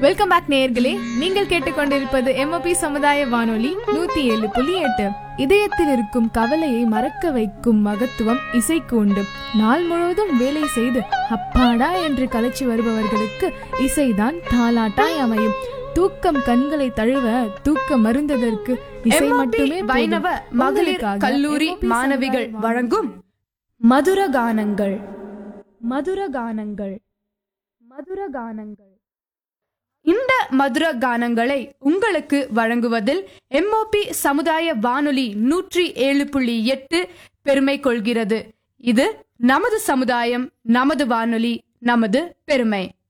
Welcome back நேயர்களே நீங்கள் கேட்டுக்கொண்டிருப்பது எம்ஓபி சமுதாய வானொலி நூத்தி ஏழு புள்ளி எட்டு இதயத்தில் இருக்கும் கவலையை மறக்க வைக்கும் மகத்துவம் இசைக்கு உண்டு நாள் முழுவதும் வேலை செய்து அப்பாடா என்று கலைச்சி வருபவர்களுக்கு இசைதான் தாலாட்டாய் அமையும் தூக்கம் கண்களை தழுவ தூக்க மருந்ததற்கு இசை MOP மட்டுமே போதும். வைணவ மகளிர் உங்களுக்காக கல்லூரி MOP மாணவிகள் சமுதாய வழங்கும் மதுர கானங்கள் மதுர கானங்கள் மதுர கானங்கள் இந்த மதுர கானங்களை உங்களுக்கு வழங்குவதில் எம்ஓபி சமுதாய வானொலி நூற்றி ஏழு புள்ளி எட்டு பெருமை கொள்கிறது இது நமது சமுதாயம் நமது வானொலி நமது பெருமை